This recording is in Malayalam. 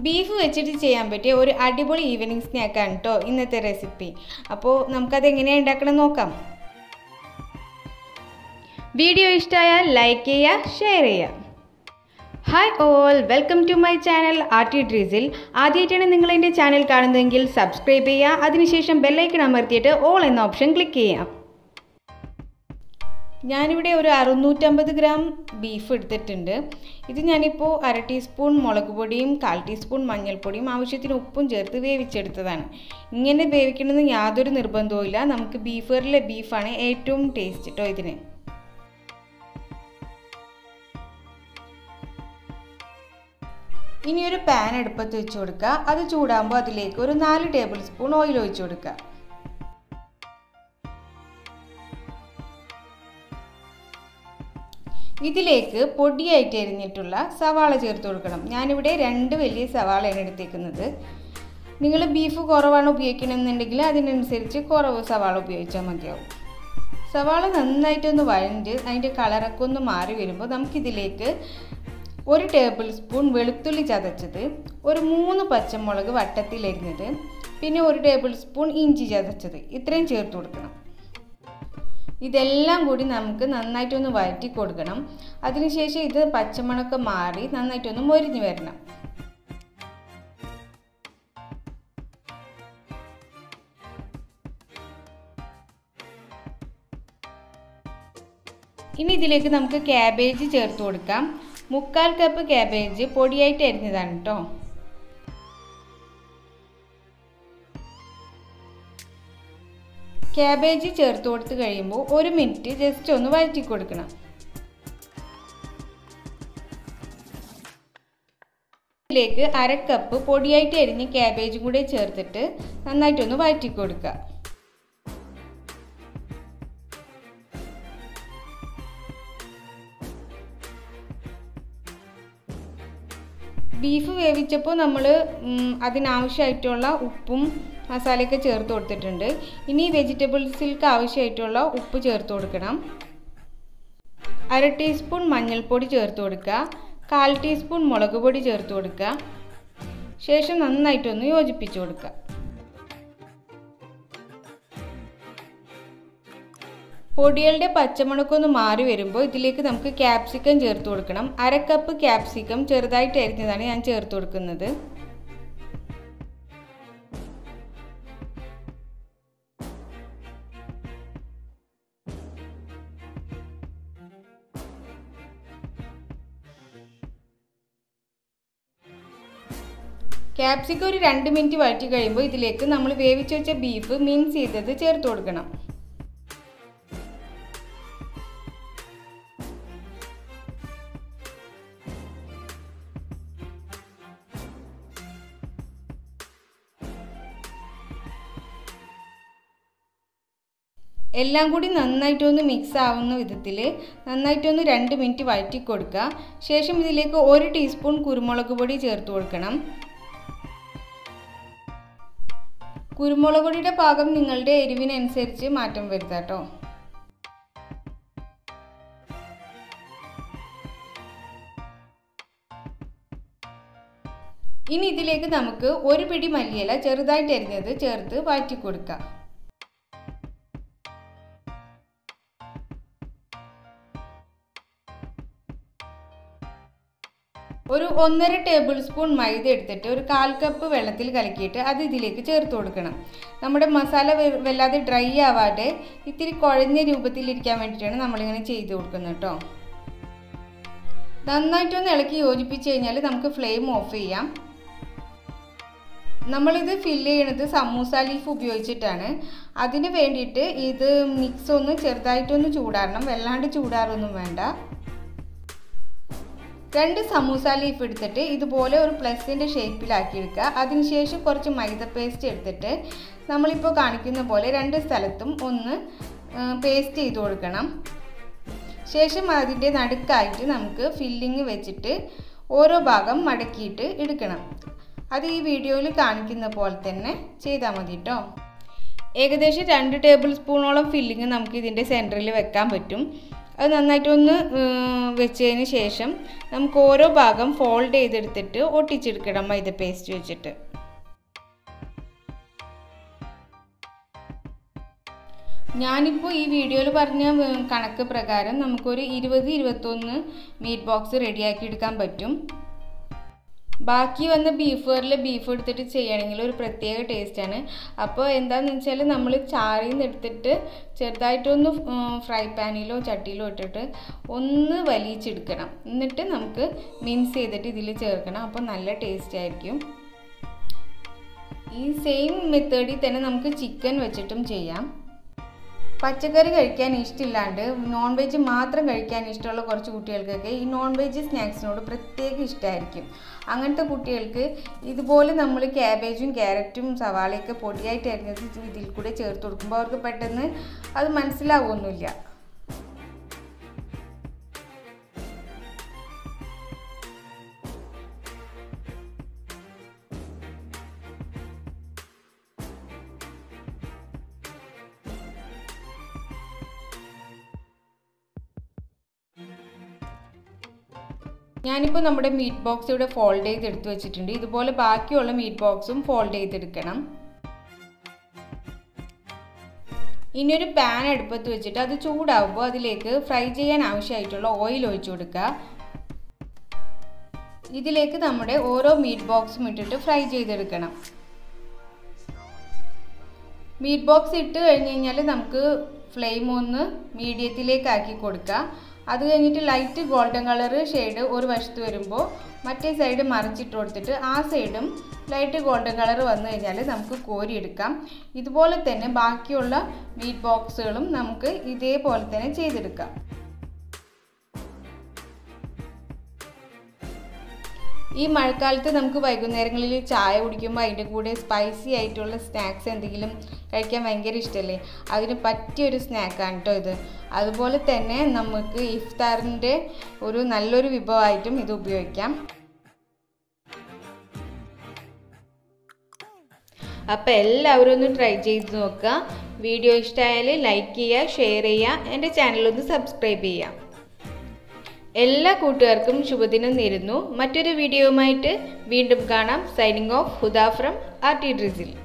ബീഫ് വെച്ചിട്ട് ചെയ്യാൻ പറ്റിയ ഒരു അടിപൊളി ഈവനിങ് സ്നാക്കാണ് കേട്ടോ ഇന്നത്തെ റെസിപ്പി അപ്പോൾ നമുക്കത് എങ്ങനെയാണ് ഉണ്ടാക്കണം നോക്കാം വീഡിയോ ഇഷ്ടമായാൽ ലൈക്ക് ചെയ്യുക ഷെയർ ചെയ്യുക hi all welcome to my channel R T Drizzle ആദ്യമായിട്ടാണ് നിങ്ങൾ എൻ്റെ ചാനൽ കാണുന്നതെങ്കിൽ സബ്സ്ക്രൈബ് ചെയ്യുക അതിനുശേഷം ബെല്ലൈക്കൺ അമർത്തിയിട്ട് ഓൾ എന്ന ഓപ്ഷൻ ക്ലിക്ക് ചെയ്യാം ഞാനിവിടെ ഒരു അറുന്നൂറ്റമ്പത് ഗ്രാം ബീഫ് എടുത്തിട്ടുണ്ട് ഇത് ഞാനിപ്പോൾ അര ടീസ്പൂൺ മുളക് പൊടിയും കാൽ ടീസ്പൂൺ മഞ്ഞൾപ്പൊടിയും ആവശ്യത്തിന് ഉപ്പും ചേർത്ത് വേവിച്ചെടുത്തതാണ് ഇങ്ങനെ വേവിക്കണമെന്ന് യാതൊരു നിർബന്ധവും ഇല്ല നമുക്ക് ബീഫ് കറിയിലെ ബീഫാണ് ഏറ്റവും ടേസ്റ്റ് കേട്ടോ ഇതിന് ഇനി ഒരു പാൻ അടുപ്പത്ത് വെച്ച് കൊടുക്കുക അത് ചൂടാകുമ്പോൾ അതിലേക്ക് ഒരു നാല് ടേബിൾ സ്പൂൺ ഓയിൽ ഒഴിച്ചു കൊടുക്കുക ഇതിലേക്ക് പൊടിയായിട്ട് എരിഞ്ഞിട്ടുള്ള സവാള ചേർത്ത് കൊടുക്കണം ഞാനിവിടെ രണ്ട് വലിയ സവാളയാണ് എടുത്തേക്കുന്നത് നിങ്ങൾ ബീഫ് കുറവാണ് ഉപയോഗിക്കണമെന്നുണ്ടെങ്കിൽ അതിനനുസരിച്ച് കുറവ് സവാള ഉപയോഗിച്ചാൽ മതിയാവും സവാള നന്നായിട്ടൊന്ന് വഴഞ്ഞ് അതിൻ്റെ കളറൊക്കെ ഒന്ന് മാറി വരുമ്പോൾ നമുക്കിതിലേക്ക് ഒരു ടേബിൾ സ്പൂൺ വെളുത്തുള്ളി ചതച്ചത് ഒരു മൂന്ന് പച്ചമുളക് വട്ടത്തിലരിഞ്ഞത് പിന്നെ ഒരു ടേബിൾ സ്പൂൺ ഇഞ്ചി ചതച്ചത് ഇത്രയും ചേർത്ത് കൊടുക്കണം ഇതെല്ലാം കൂടി നമുക്ക് നന്നായിട്ടൊന്ന് വഴറ്റി കൊടുക്കണം അതിനുശേഷം ഇത് പച്ചമണമൊക്കെ മാറി നന്നായിട്ടൊന്ന് മൊരിഞ്ഞു വരണം ഇനി ഇതിലേക്ക് നമുക്ക് ക്യാബേജ് ചേർത്ത് കൊടുക്കാം മുക്കാൽ കപ്പ് ക്യാബേജ് പൊടിയായിട്ട് അരിഞ്ഞതാണ് കേട്ടോ ക്യാബേജ് ചേർത്ത് കൊടുത്ത് കഴിയുമ്പോൾ ഒരു മിനിറ്റ് ജസ്റ്റ് ഒന്ന് വഴറ്റി കൊടുക്കണം ഇതിലേക്ക് അര കപ്പ് പൊടിയായിട്ട് അരിഞ്ഞ് ക്യാബേജും കൂടെ ചേർത്തിട്ട് നന്നായിട്ടൊന്ന് വഴറ്റി കൊടുക്കുക ബീഫ് വേവിച്ചപ്പോൾ നമ്മൾ അതിനാവശ്യമായിട്ടുള്ള ഉപ്പും മസാലയൊക്കെ ചേർത്ത് കൊടുത്തിട്ടുണ്ട് ഇനി വെജിറ്റബിൾസിൽക്ക് ആവശ്യമായിട്ടുള്ള ഉപ്പ് ചേർത്ത് കൊടുക്കണം അര ടീസ്പൂൺ മഞ്ഞൾപ്പൊടി ചേർത്ത് കൊടുക്കുക കാൽ ടീസ്പൂൺ മുളക് പൊടി ചേർത്ത് കൊടുക്കുക ശേഷം നന്നായിട്ടൊന്ന് യോജിപ്പിച്ച് കൊടുക്കുക പൊടികളുടെ പച്ചമുളകൊന്ന് മാറി വരുമ്പോൾ ഇതിലേക്ക് നമുക്ക് ക്യാപ്സിക്കം ചേർത്ത് കൊടുക്കണം അര കപ്പ് ക്യാപ്സിക്കം ചെറുതായിട്ട് അരിഞ്ഞതാണ് ഞാൻ ചേർത്ത് കൊടുക്കുന്നത് ക്യാപ്സിക്കം ഒരു രണ്ട് മിനിറ്റ് വഴറ്റി കഴിയുമ്പോൾ ഇതിലേക്ക് നമ്മൾ വേവിച്ച് വെച്ച ബീഫ് മിൻസ് ചെയ്തത് ചേർത്ത് കൊടുക്കണം എല്ലാം കൂടി നന്നായിട്ടൊന്ന് മിക്സ് ആവുന്ന വിധത്തിൽ നന്നായിട്ടൊന്ന് രണ്ട് മിനിറ്റ് വഴറ്റി കൊടുക്കുക ശേഷം ഇതിലേക്ക് ഒരു ടീസ്പൂൺ കുരുമുളക് പൊടി ചേർത്ത് കൊടുക്കണം കുരുമുളക് പൊടിയുടെ പാകം നിങ്ങളുടെ എരിവിനനുസരിച്ച് മാറ്റം വരുത്താം കേട്ടോ ഇനി ഇതിലേക്ക് നമുക്ക് ഒരു പിടി മല്ലിയില ചെറുതായിട്ട് അരിഞ്ഞത് ചേർത്ത് വഴറ്റി കൊടുക്കാം ഒരു ഒന്നര ടേബിൾ സ്പൂൺ മൈദ എടുത്തിട്ട് ഒരു കാൽ കപ്പ് വെള്ളത്തിൽ കലക്കിയിട്ട് അത് ഇതിലേക്ക് ചേർത്ത് കൊടുക്കണം നമ്മുടെ മസാല വല്ലാതെ ഡ്രൈ ആവാതെ ഇത്തിരി കുഴഞ്ഞ രൂപത്തിലിരിക്കാൻ വേണ്ടിയിട്ടാണ് നമ്മളിങ്ങനെ ചെയ്ത് കൊടുക്കുന്നത് കേട്ടോ നന്നായിട്ടൊന്ന് ഇളക്കി യോജിപ്പിച്ച് കഴിഞ്ഞാൽ നമുക്ക് ഫ്ലെയിം ഓഫ് ചെയ്യാം നമ്മളിത് ഫില്ല് ചെയ്യണത് സമൂസ ലീഫ് ഉപയോഗിച്ചിട്ടാണ് അതിന് വേണ്ടിയിട്ട് ഇത് മിക്സ് ഒന്ന് ചെറുതായിട്ടൊന്ന് ചൂടാറണം വല്ലാണ്ട് ചൂടാറൊന്നും വേണ്ട രണ്ട് സമൂസ ലീഫ് എടുത്തിട്ട് ഇതുപോലെ ഒരു പ്ലസിൻ്റെ ഷേപ്പിലാക്കി എടുക്കുക അതിനുശേഷം കുറച്ച് മൈദ പേസ്റ്റ് എടുത്തിട്ട് നമ്മളിപ്പോൾ കാണിക്കുന്ന പോലെ രണ്ട് സ്ഥലത്തും ഒന്ന് പേസ്റ്റ് ചെയ്ത് കൊടുക്കണം ശേഷം അതിൻ്റെ നടുക്കായിട്ട് നമുക്ക് ഫില്ലിങ് വെച്ചിട്ട് ഓരോ ഭാഗം മടക്കിയിട്ട് എടുക്കണം അത് ഈ വീഡിയോയിൽ കാണിക്കുന്ന പോലെ തന്നെ ചെയ്താൽ മതി കേട്ടോ ഏകദേശം രണ്ട് ടേബിൾ സ്പൂണോളം ഫില്ലിങ് നമുക്ക് ഇതിൻ്റെ സെൻറ്ററിൽ വെക്കാൻ പറ്റും അത് നന്നായിട്ടൊന്ന് വെച്ചതിന് ശേഷം നമുക്ക് ഓരോ ഭാഗം ഫോൾഡ് ചെയ്തെടുത്തിട്ട് ഒട്ടിച്ചെടുക്കണം മൈദ പേസ്റ്റ് വെച്ചിട്ട് ഞാനിപ്പോൾ ഈ വീഡിയോയിൽ പറഞ്ഞ കണക്ക് പ്രകാരം നമുക്കൊരു ഇരുപത് ഇരുപത്തൊന്ന് മീറ്റ് ബോക്സ് റെഡിയാക്കി എടുക്കാൻ പറ്റും ബാക്കി വന്ന ബീഫ് കറിൽ ബീഫ് എടുത്തിട്ട് ചെയ്യണമെങ്കിൽ ഒരു പ്രത്യേക ടേസ്റ്റാണ് അപ്പോൾ എന്താണെന്ന് വെച്ചാൽ നമ്മൾ ചാറിൽ നിന്ന് എടുത്തിട്ട് ചെറുതായിട്ടൊന്ന് ഫ്രൈ പാനിലോ ചട്ടിയിലോ ഇട്ടിട്ട് ഒന്ന് വലിച്ചെടുക്കണം എന്നിട്ട് നമുക്ക് മിൻസ് ചെയ്തിട്ട് ഇതിൽ ചേർക്കണം അപ്പോൾ നല്ല ടേസ്റ്റ് ആയിരിക്കും ഈ സെയിം മെത്തേഡിൽ തന്നെ നമുക്ക് ചിക്കൻ വെച്ചിട്ടും ചെയ്യാം പച്ചക്കറി കഴിക്കാൻ ഇഷ്ടമില്ലാണ്ട് നോൺ വെജ് മാത്രം കഴിക്കാൻ ഇഷ്ടമുള്ള കുറച്ച് കുട്ടികൾക്കൊക്കെ ഈ നോൺ വെജ് സ്നാക്സിനോട് പ്രത്യേക ഇഷ്ടമായിരിക്കും അങ്ങനത്തെ കുട്ടികൾക്ക് ഇതുപോലെ നമ്മൾ ക്യാബേജും ക്യാരറ്റും സവാളയൊക്കെ പൊടിയായിട്ട് അരിഞ്ഞത് ഇതിൽ കൂടെ ചേർത്ത് കൊടുക്കുമ്പോൾ അവർക്ക് പെട്ടെന്ന് അത് മനസ്സിലാവുമൊന്നുമില്ല ഞാനിപ്പോൾ നമ്മുടെ മീറ്റ് ബോക്സ് ഇവിടെ ഫോൾഡ് ചെയ്ത് എടുത്ത് വെച്ചിട്ടുണ്ട് ഇതുപോലെ ബാക്കിയുള്ള മീറ്റ് ബോക്സും ഫോൾഡ് ചെയ്തെടുക്കണം ഇനി ഒരു പാൻ അടുപ്പത്ത് വെച്ചിട്ട് അത് ചൂടാവുമ്പോൾ അതിലേക്ക് ഫ്രൈ ചെയ്യാൻ ആവശ്യമായിട്ടുള്ള ഓയിൽ ഒഴിച്ചു കൊടുക്കുക ഇതിലേക്ക് നമ്മുടെ ഓരോ മീറ്റ് ബോക്സും ഇട്ടിട്ട് ഫ്രൈ ചെയ്തെടുക്കണം മീറ്റ് ബോക്സ് ഇട്ട് കഴിഞ്ഞ് കഴിഞ്ഞാൽ നമുക്ക് ഫ്ലെയിം ഒന്ന് മീഡിയത്തിലേക്ക് ആക്കി കൊടുക്കുക അത് കഴിഞ്ഞിട്ട് ലൈറ്റ് ഗോൾഡൻ കളർ ഷെയ്ഡ് ഒരു വശത്ത് വരുമ്പോൾ മറ്റേ സൈഡ് മറിച്ചിട്ട് കൊടുത്തിട്ട് ആ സൈഡും ലൈറ്റ് ഗോൾഡൻ കളർ വന്നു കഴിഞ്ഞാൽ നമുക്ക് കോരിയെടുക്കാം ഇതുപോലെ തന്നെ ബാക്കിയുള്ള മീറ്റ് ബോക്സുകളും നമുക്ക് ഇതേപോലെ തന്നെ ചെയ്തെടുക്കാം ഈ മഴക്കാലത്ത് നമുക്ക് വൈകുന്നേരങ്ങളിൽ ചായ കുടിക്കുമ്പോൾ അതിൻ്റെ കൂടെ സ്പൈസി ആയിട്ടുള്ള സ്നാക്സ് എന്തെങ്കിലും കഴിക്കാൻ ഭയങ്കര ഇഷ്ടമല്ലേ അതിന് പറ്റിയൊരു സ്നാക്കാണ് കേട്ടോ ഇത് അതുപോലെ തന്നെ നമുക്ക് ഇഫ്താറിൻ്റെ ഒരു നല്ലൊരു വിഭവമായിട്ടും ഇത് ഉപയോഗിക്കാം അപ്പോൾ എല്ലാവരും ഒന്ന് ട്രൈ ചെയ്ത് നോക്കുക വീഡിയോ ഇഷ്ടമായാൽ ലൈക്ക് ചെയ്യുക ഷെയർ ചെയ്യുക എൻ്റെ ചാനലൊന്ന് സബ്സ്ക്രൈബ് ചെയ്യുക എല്ലാ കൂട്ടുകാർക്കും ശുഭദിനം നേരുന്നു മറ്റൊരു വീഡിയോയുമായിട്ട് വീണ്ടും കാണാം signing off Huda from R T drizzle